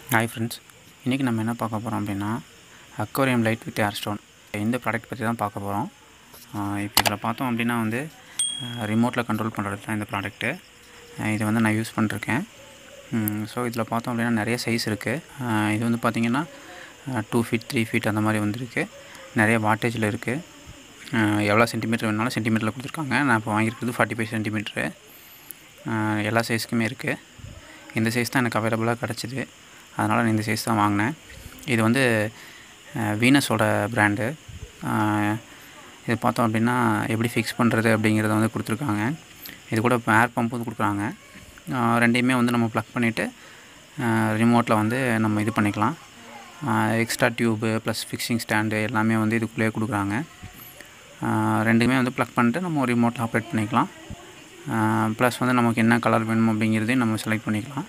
hi friends இன்றைக்கி நம்ம என்ன பார்க்க போகிறோம் அப்படின்னா aquarium light with air stone இந்த ப்ராடக்ட் பற்றி தான் பார்க்க போகிறோம் இப்போ இதில் பார்த்தோம் அப்படின்னா வந்து ரிமோட்டில் கண்ட்ரோல் பண்ணுறது தான் இந்த ப்ராடக்ட்டு இது வந்து நான் யூஸ் பண்ணிருக்கேன் ஸோ இதில் பார்த்தோம் அப்படின்னா நிறைய சைஸ் இருக்குது இது வந்து பார்த்திங்கன்னா டூ ஃபீட் த்ரீ ஃபீட் அந்த மாதிரி வந்துருக்கு நிறைய வாட்டேஜில் இருக்குது எவ்வளோ சென்டிமீட்டர் வேணாலும் சென்டிமீட்டரில் கொடுத்துருக்காங்க நான் இப்போ வாங்கியிருக்கிறது ஃபார்ட்டி ஃபைவ் சென்டிமீட்ரு எல்லா சைஸ்க்குமே இருக்குது இந்த சைஸ் தான் எனக்கு அவைலபிளாக கிடச்சிது அதனால் நான் இந்த சைஸ் தான் வாங்கினேன் இது வந்து வீனஸோட ப்ராண்டு இது பார்த்தோம் அப்படின்னா எப்படி ஃபிக்ஸ் பண்ணுறது அப்படிங்கிறத வந்து கொடுத்துருக்காங்க இது கூட இப்போ ஏர் பம்ப் வந்து கொடுக்குறாங்க ரெண்டையுமே வந்து நம்ம ப்ளக் பண்ணிவிட்டு ரிமோட்டில் வந்து நம்ம இது பண்ணிக்கலாம் extra tube plus fixing stand எல்லாமே வந்து இதுக்குள்ளேயே கொடுக்குறாங்க ரெண்டுமே வந்து ப்ளக் பண்ணிட்டு நம்ம ரிமோட்டில் ஆப்ரேட் பண்ணிக்கலாம் ப்ளஸ் வந்து நமக்கு என்ன கலர் வேணும் அப்படிங்கிறதையும் நம்ம செலக்ட் பண்ணிக்கலாம்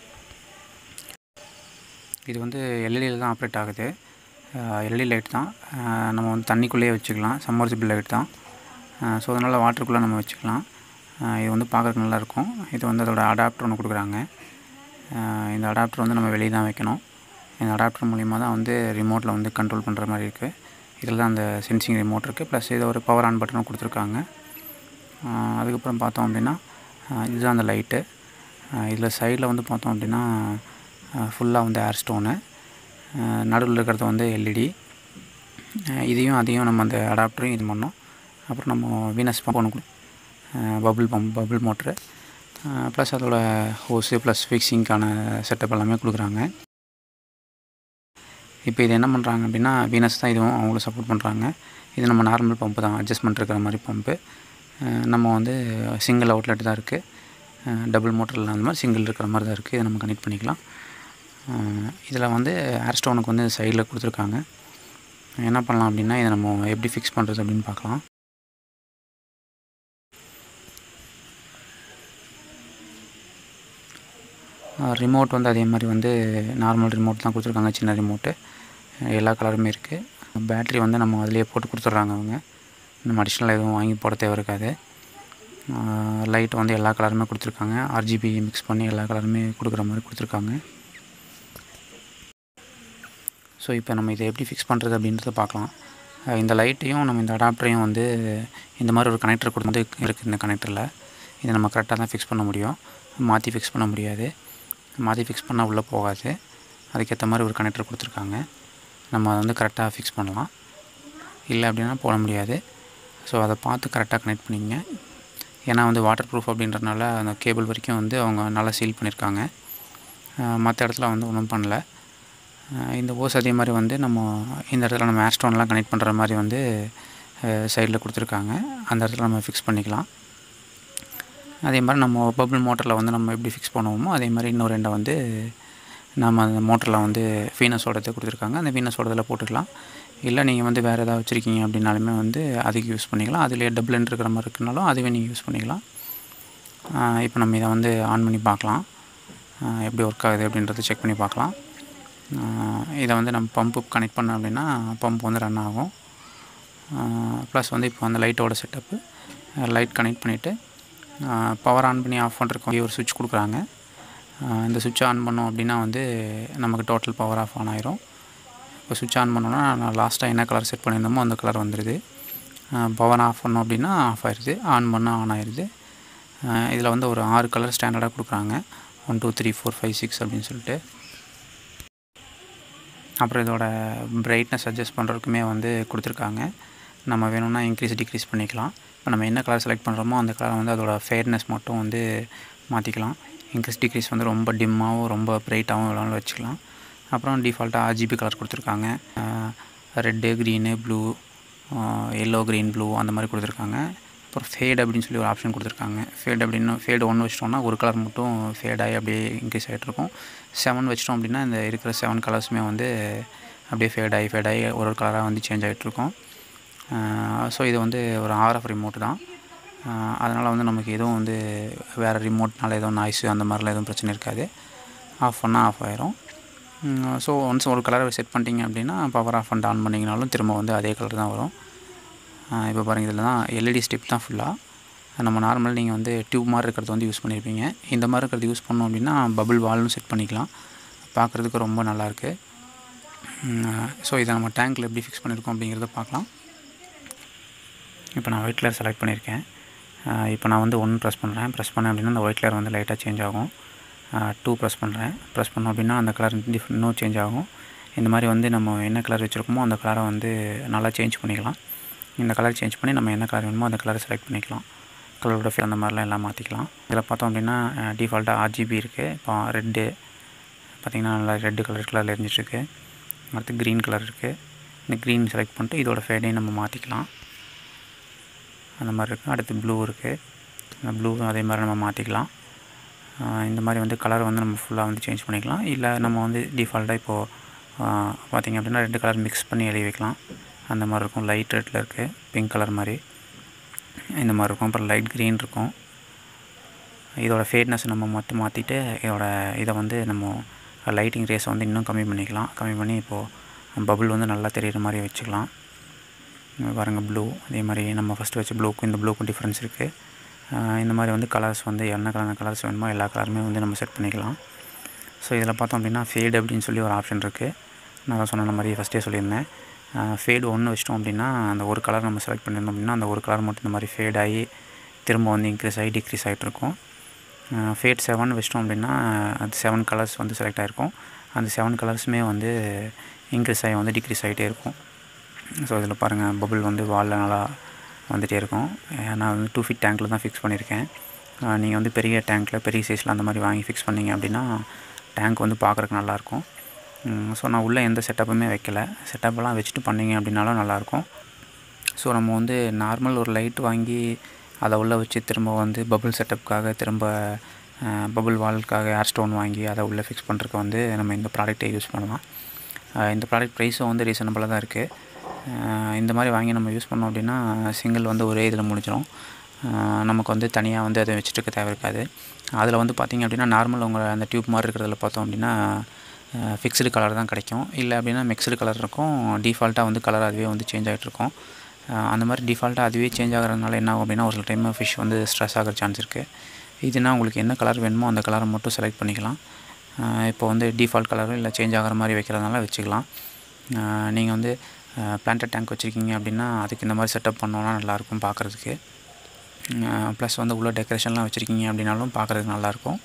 இது வந்து எல்இடியில் தான் ஆப்ரேட் ஆகுது எல்இடி லைட் தான் நம்ம வந்து தண்ணிக்குள்ளேயே வச்சுக்கலாம் சம்மர்சிபிள் லைட் தான் ஸோ அதனால் வாட்டருக்குள்ளே நம்ம வச்சுக்கலாம் இது வந்து பார்க்குறதுக்கு நல்லாயிருக்கும் இது வந்து அதோட அடாப்டர் ஒன்று கொடுக்குறாங்க இந்த அடாப்டர் வந்து நம்ம வெளியே தான் வைக்கணும் இந்த அடாப்டர் மூலிமா தான் வந்து ரிமோட்டில் வந்து கண்ட்ரோல் பண்ணுற மாதிரி இருக்குது இதில் தான் அந்த சென்சிங் ரிமோட் இருக்குது ப்ளஸ் இது ஒரு பவர் ஆன் பட்டனும் கொடுத்துருக்காங்க அதுக்கப்புறம் பார்த்தோம் அப்படின்னா இதுதான் அந்த லைட்டு இதில் சைடில் வந்து பார்த்தோம் அப்படின்னா ஃபுல்லாக வந்து ஏர் ஸ்டோனு நடுவில் இருக்கிறது வந்து எல்இடி இதையும் அதையும் நம்ம அந்த அடாப்டரையும் இது பண்ணோம் அப்புறம் நம்ம வீனஸ் பம்ப் ஒன்று bubble pump bubble motor plus அதோட ஹோஸு ப்ளஸ் ஃபிக்ஸிங்க்கான செட்டப் எல்லாமே கொடுக்குறாங்க இப்போ இது என்ன பண்ணுறாங்க அப்படின்னா வீனஸ் தான் இதுவும் அவங்களும் சப்போர்ட் பண்ணுறாங்க இது நம்ம நார்மல் பம்பு தான் அட்ஜஸ்ட்மெண்ட் இருக்கிற மாதிரி பம்பு நம்ம வந்து சிங்கிள் அவுட்லெட் தான் இருக்குது டபுள் மோட்டரில் அந்த மாதிரி சிங்கிள் இருக்கிற மாதிரி தான் இருக்குது இதை நம்ம கனெக்ட் பண்ணிக்கலாம் இதில் வந்து ஏர் ஸ்டோனுக்கு வந்து சைடில் கொடுத்துருக்காங்க என்ன பண்ணலாம் அப்படின்னா இதை நம்ம எப்படி ஃபிக்ஸ் பண்ணுறது அப்படின்னு பார்க்கலாம் ரிமோட் வந்து அதே மாதிரி வந்து நார்மல் ரிமோட் தான் கொடுத்துருக்காங்க சின்ன ரிமோட்டு எல்லா கலருமே இருக்குது பேட்ரி வந்து நம்ம அதிலே போட்டு கொடுத்துட்றாங்க அவங்க நம்ம அடிஷ்னலாக எதுவும் வாங்கி போட தேவை இருக்காது லைட் வந்து எல்லா கலருமே கொடுத்துருக்காங்க ஆர்ஜிபி மிக்ஸ் பண்ணி எல்லா கலருமே கொடுக்குற மாதிரி கொடுத்துருக்காங்க ஸோ இப்போ நம்ம இதை எப்படி ஃபிக்ஸ் பண்ணுறது அப்படின்றத பார்க்கலாம் இந்த லைட்டையும் நம்ம இந்த அடாப்டரையும் வந்து இந்த மாதிரி ஒரு கனெக்டர் கொடுத்து இருக்குது இந்த கனெக்டரில் இதை நம்ம கரெக்டாக தான் ஃபிக்ஸ் பண்ண முடியும் மாற்றி ஃபிக்ஸ் பண்ண முடியாது மாற்றி ஃபிக்ஸ் பண்ணால் உள்ளே போகாது அதுக்கேற்ற மாதிரி ஒரு கனெக்டர் கொடுத்துருக்காங்க நம்ம அதை வந்து கரெக்டாக ஃபிக்ஸ் பண்ணலாம் இல்லை அப்படின்னா போட முடியாது ஸோ அதை பார்த்து கரெக்டாக கனெக்ட் பண்ணிங்க ஏன்னா வந்து வாட்டர் ப்ரூஃப் அப்படின்றனால அந்த கேபிள் வரைக்கும் வந்து அவங்க நல்லா சீல் பண்ணியிருக்காங்க மற்ற இடத்துல வந்து ஒன்றும் பண்ணல இந்த ஓஸ் அதே மாதிரி வந்து நம்ம இந்த இடத்துல நம்ம ஏர்ஸ்டோன்லாம் கனெக்ட் பண்ணுற மாதிரி வந்து சைடில் கொடுத்துருக்காங்க அந்த இடத்துல நம்ம ஃபிக்ஸ் பண்ணிக்கலாம் அதே மாதிரி நம்ம பபிள் மோட்டரில் வந்து நம்ம எப்படி ஃபிக்ஸ் பண்ணுவோமோ அதே மாதிரி இன்னொரு ரெண்டை வந்து நம்ம அந்த மோட்டரில் வந்து வீனஸோடதை கொடுத்துருக்காங்க அந்த வீனஸோடதில் போட்டுக்கலாம் இல்லை நீங்கள் வந்து வேறு எதாவது வச்சுருக்கீங்க அப்படின்னாலுமே வந்து அதுக்கு யூஸ் பண்ணிக்கலாம் அதிலே டபுள் எண்ட் இருக்கிற மாதிரி இருக்குனாலும் அதுவே நீங்கள் யூஸ் பண்ணிக்கலாம் இப்போ நம்ம இதை வந்து ஆன் பண்ணி பார்க்கலாம் எப்படி ஒர்க் ஆகுது அப்படின்றத செக் பண்ணி பார்க்கலாம் இதை வந்து நம்ம பம்பு கனெக்ட் பண்ணோம் அப்படின்னா பம்ப் வந்து ரன் ஆகும் ப்ளஸ் வந்து இப்போ அந்த லைட்டோட செட்டப்பு லைட் கனெக்ட் பண்ணிவிட்டு பவர் ஆன் பண்ணி ஆஃப் பண்ணுறதுக்கு ஒரு சுவிட்ச் கொடுக்குறாங்க இந்த சுவிட்ச் ஆன் பண்ணோம் அப்படின்னா வந்து நமக்கு டோட்டல் பவர் ஆஃப் ஆன் ஆயிரும் இப்போ சுவிட்ச் ஆன் பண்ணோன்னா நான் லாஸ்ட்டாக என்ன கலர் செட் பண்ணியிருந்தோமோ அந்த கலர் வந்துடுது பவர் ஆஃப் பண்ணோம் அப்படின்னா ஆஃப் ஆயிடுது ஆன் பண்ணால் ஆன் ஆயிடுது இதில் வந்து ஒரு ஆறு கலர் ஸ்டாண்டர்டாக கொடுக்குறாங்க one two three four five six அப்படின்னு சொல்லிட்டு அப்புறம் இதோட பிரைட்னஸ் அட்ஜஸ்ட் பண்ணுறதுக்குமே வந்து கொடுத்துருக்காங்க நம்ம வேணும்னா இன்க்ரீஸ் டிக்ரீஸ் பண்ணிக்கலாம் இப்போ நம்ம என்ன கலர் செலக்ட் பண்ணுறோமோ அந்த கலர் வந்து அதோட ஃபேர்னஸ் மட்டும் வந்து மாற்றிக்கலாம் இன்க்ரீஸ் டிக்ரீஸ் வந்து ரொம்ப டிம்மாகவும் ரொம்ப ப்ரைட்டாகவும் வேணாலும் வச்சுக்கலாம் அப்புறம் டிஃபால்ட்டாக ஆர்ஜிபி கலர் கொடுத்துருக்காங்க red green blue yellow green blue அந்த மாதிரி கொடுத்துருக்காங்க அப்புறம் ஃபேட் அப்படின்னு சொல்லி ஒரு ஆப்ஷன் கொடுத்துருக்காங்க ஃபேட் அப்படின்னு ஃபேடு ஒன்று வச்சிட்டோம்னா ஒரு கலர் மட்டும் ஃபேடாகி அப்படியே இன்க்ரீஸ் ஆகிட்ருக்கும் செவன் வச்சிட்டோம் அப்படின்னா இந்த இருக்கிற செவன் கலர்ஸுமே வந்து அப்படியே ஃபேடாகி ஃபேடாகி ஒரு ஒரு கலராக வந்து சேஞ்ச் ஆகிட்ருக்கும் ஸோ இது வந்து ஒரு ஆர்எஃப் ரிமோட் தான் அதனால் வந்து நமக்கு எதுவும் வந்து வேறு ரிமோட்னால எதுவும் நாய்ஸு அந்த மாதிரிலாம் எதுவும் பிரச்சனை இருக்காது ஆஃப் பண்ணால் ஆஃப் ஆயிரும் ஸோ ஒன்ஸ் ஒரு கலரை செட் பண்ணிட்டீங்க அப்படின்னா பவர் ஆஃப் அண்ட் ஆன் பண்ணிங்கனாலும் திரும்ப வந்து அதே கலர் தான் வரும் இப்போ பாருங்கள் இதில் தான் எல்இடி ஸ்டிப் தான் ஃபுல்லாக நம்ம நார்மல் நீங்கள் வந்து டியூப் மாதிரி இருக்கிறது வந்து யூஸ் பண்ணியிருப்பீங்க இந்த மாதிரி இருக்கிறது யூஸ் பண்ணோம் அப்படின்னா பபிள் வால்னு செட் பண்ணிக்கலாம் பார்க்குறதுக்கு ரொம்ப நல்லாயிருக்கு ஸோ இதை நம்ம டேங்க்கில் எப்படி ஃபிக்ஸ் பண்ணியிருக்கோம் அப்படிங்கிறத பார்க்கலாம் இப்போ நான் ஒயிட் கலர் செலக்ட் பண்ணியிருக்கேன் இப்போ நான் வந்து ஒன்று ப்ரெஸ் பண்ணுறேன் ப்ரெஸ் பண்ணேன் அப்படின்னா அந்த ஒயிட் கலர் வந்து லைட்டாக சேஞ்ச் ஆகும் டூ ப்ரெஸ் பண்ணுறேன் ப்ரெஸ் பண்ணோம் அப்படின்னா அந்த கலர் டிஃப் இன்னும் சேஞ்ச் ஆகும் இந்த மாதிரி வந்து நம்ம என்ன கலர் வச்சுருக்கோமோ அந்த கலரை வந்து நல்லா சேஞ்ச் பண்ணிக்கலாம் இந்த கலர் சேஞ்ச் பண்ணி நம்ம என்ன கலர் வேணுமோ அந்த கலரை செலக்ட் பண்ணிக்கலாம் கலரோட ஃபீல் அந்த மாதிரிலாம் எல்லாம் மாற்றிக்கலாம் இதில் பார்த்தோம் அப்படின்னா டிஃபால்ட்டாக ஆர்ஜிபி இருக்குது இப்போ ரெட்டு பார்த்திங்கன்னா நல்லா ரெட்டு கலர் கலரில் எரிஞ்சிட்ருக்கு அடுத்து க்ரீன் கலர் இருக்குது இந்த க்ரீன் செலக்ட் பண்ணிட்டு இதோட ஃபேடையும் நம்ம மாற்றிக்கலாம் அந்த மாதிரி இருக்குது அடுத்து ப்ளூ இருக்குது அந்த ப்ளூ அதே மாதிரி நம்ம மாற்றிக்கலாம் இந்த மாதிரி வந்து கலர் வந்து நம்ம ஃபுல்லாக வந்து சேஞ்ச் பண்ணிக்கலாம் இல்லை நம்ம வந்து டிஃபால்ட்டாக இப்போது பார்த்திங்க அப்படின்னா ரெண்டு கலர் மிக்ஸ் பண்ணி எழுதி வைக்கலாம் அந்த மாதிரி இருக்கும் லைட் ரெட்டில் இருக்குது பிங்க் கலர் மாதிரி இந்த மாதிரி இருக்கும் அப்புறம் லைட் க்ரீன் இருக்கும் இதோட ஃபேட்னஸ் நம்ம மொத்தம் மாற்றிட்டு இதோட இதை வந்து நம்ம லைட்டிங் ரேஸை வந்து இன்னும் கம்மி பண்ணிக்கலாம் கம்மி பண்ணி இப்போது பபுள் வந்து நல்லா தெரிகிற மாதிரி வச்சுக்கலாம் பாருங்கள் ப்ளூ அதே மாதிரி நம்ம ஃபஸ்ட்டு வச்ச ப்ளூக்கும் இந்த ப்ளூக்கும் டிஃப்ரென்ஸ் இருக்குது இந்த மாதிரி வந்து கலர்ஸ் வந்து என்ன கலர் கலர்ஸ் வேணுமோ எல்லா கலருமே வந்து நம்ம செட் பண்ணிக்கலாம் ஸோ இதில் பார்த்தோம் அப்படின்னா ஃபேடு அப்படின்னு சொல்லி ஒரு ஆப்ஷன் இருக்குது நான் தான் சொன்ன மாதிரி ஃபஸ்ட்டே சொல்லியிருந்தேன் ஃபேடு ஒன்று வச்சிட்டோம் அப்படின்னா அந்த ஒரு கலர் நம்ம செலக்ட் பண்ணியிருந்தோம் அப்படின்னா அந்த ஒரு கலர் மட்டும் இந்த மாதிரி ஃபேட் ஆகி திரும்ப வந்து இன்க்ரீஸ் ஆகி டிக்ரீஸ் ஆகிட்டு இருக்கும் ஃபேட் செவன் வச்சிட்டோம் அப்படின்னா அது செவன் கலர்ஸ் வந்து செலக்ட் ஆகிருக்கும் அந்த செவன் கலர்ஸுமே வந்து இன்க்ரீஸ் ஆகி வந்து டிக்ரீஸ் ஆகிட்டே இருக்கும் ஸோ இதில் பாருங்கள் பபுள் வந்து வாலில் நல்லா வந்துகிட்டே இருக்கும் நான் வந்து டூ ஃபீட் டேங்க்கில் தான் ஃபிக்ஸ் பண்ணியிருக்கேன் நீங்கள் வந்து பெரிய டேங்க்கில் பெரிய சைஸில் அந்த மாதிரி வாங்கி ஃபிக்ஸ் பண்ணிங்க அப்படின்னா டேங்க் வந்து பார்க்குறக்கு நல்லாயிருக்கும் ஸோ நான் உள்ளே எந்த செட்டப்புமே வைக்கல செட்டப்பெல்லாம் வச்சுட்டு பண்ணிங்க அப்படின்னாலும் நல்லாயிருக்கும் ஸோ நம்ம வந்து நார்மல் ஒரு லைட் வாங்கி அதை உள்ளே வச்சு திரும்ப வந்து பபுள் செட்டப்புக்காக திரும்ப பபுள் வால்க்காக ஏர் ஸ்டோன் வாங்கி அதை உள்ளே ஃபிக்ஸ் பண்ணுறதுக்கு வந்து நம்ம இந்த ப்ராடக்ட்டை யூஸ் பண்ணலாம் இந்த ப்ராடக்ட் ப்ரைஸும் வந்து ரீசனபிளாக தான் இருக்குது இந்த மாதிரி வாங்கி நம்ம யூஸ் பண்ணோம் அப்படின்னா சிங்கிள் வந்து ஒரே இதில் முடிஞ்சிடும் நமக்கு வந்து தனியாக வந்து அதை வச்சுட்டு இருக்க தேவை இருக்காது அதில் வந்து பார்த்திங்க அப்படின்னா நார்மல் உங்கள் அந்த டியூப் மாதிரி இருக்கிறதுல பார்த்தோம் அப்படின்னா ஃபிக்ஸ்டு கலர் தான் கிடைக்கும் இல்லை அப்படின்னா மிக்ஸ்டு கலர் இருக்கும் டிஃபால்ட்டாக வந்து கலர் அதுவே வந்து சேஞ்ச் ஆகிட்ருக்கும் அந்த மாதிரி டிஃபால்ட்டாக அதுவே சேஞ்ச் ஆகிறதுனால என்ன ஆகும் அப்படின்னா ஒரு சில டைம் ஃபிஷ் வந்து ஸ்ட்ரெஸ் ஆகிற சான்ஸ் இருக்குது இதுனா உங்களுக்கு என்ன கலர் வேணுமோ அந்த கலரை மட்டும் செலக்ட் பண்ணிக்கலாம் இப்போ வந்து டிஃபால்ட் கலரும் இல்லை சேஞ்ச் ஆகிற மாதிரி வைக்கிறதுனால வச்சுக்கலாம் நீங்கள் வந்து பிளான்டட் டேங்க் வச்சுருக்கீங்க அப்படின்னா அதுக்கு இந்த மாதிரி செட்டப் பண்ணோன்னா நல்லாயிருக்கும் பார்க்குறதுக்கு ப்ளஸ் வந்து உள்ள டெக்கரேஷன்லாம் வச்சுருக்கீங்க அப்படின்னாலும் பார்க்குறதுக்கு நல்லாயிருக்கும்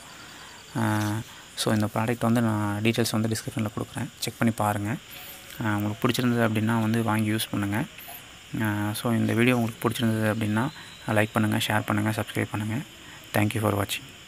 ஸோ இந்த ப்ராடக்ட் வந்து நான் டீட்டெயில்ஸ் வந்து டிஸ்கிரிப்ஷனில் கொடுக்குறேன் செக் பண்ணி பாருங்கள் உங்களுக்கு பிடிச்சிருந்தது அப்படின்னா வந்து வாங்கி யூஸ் பண்ணுங்கள் ஸோ இந்த வீடியோ உங்களுக்கு பிடிச்சிருந்தது அப்படின்னா லைக் பண்ணுங்கள் ஷேர் பண்ணுங்கள் சப்ஸ்கிரைப் பண்ணுங்கள் தேங்க்யூ ஃபார் வாட்சிங்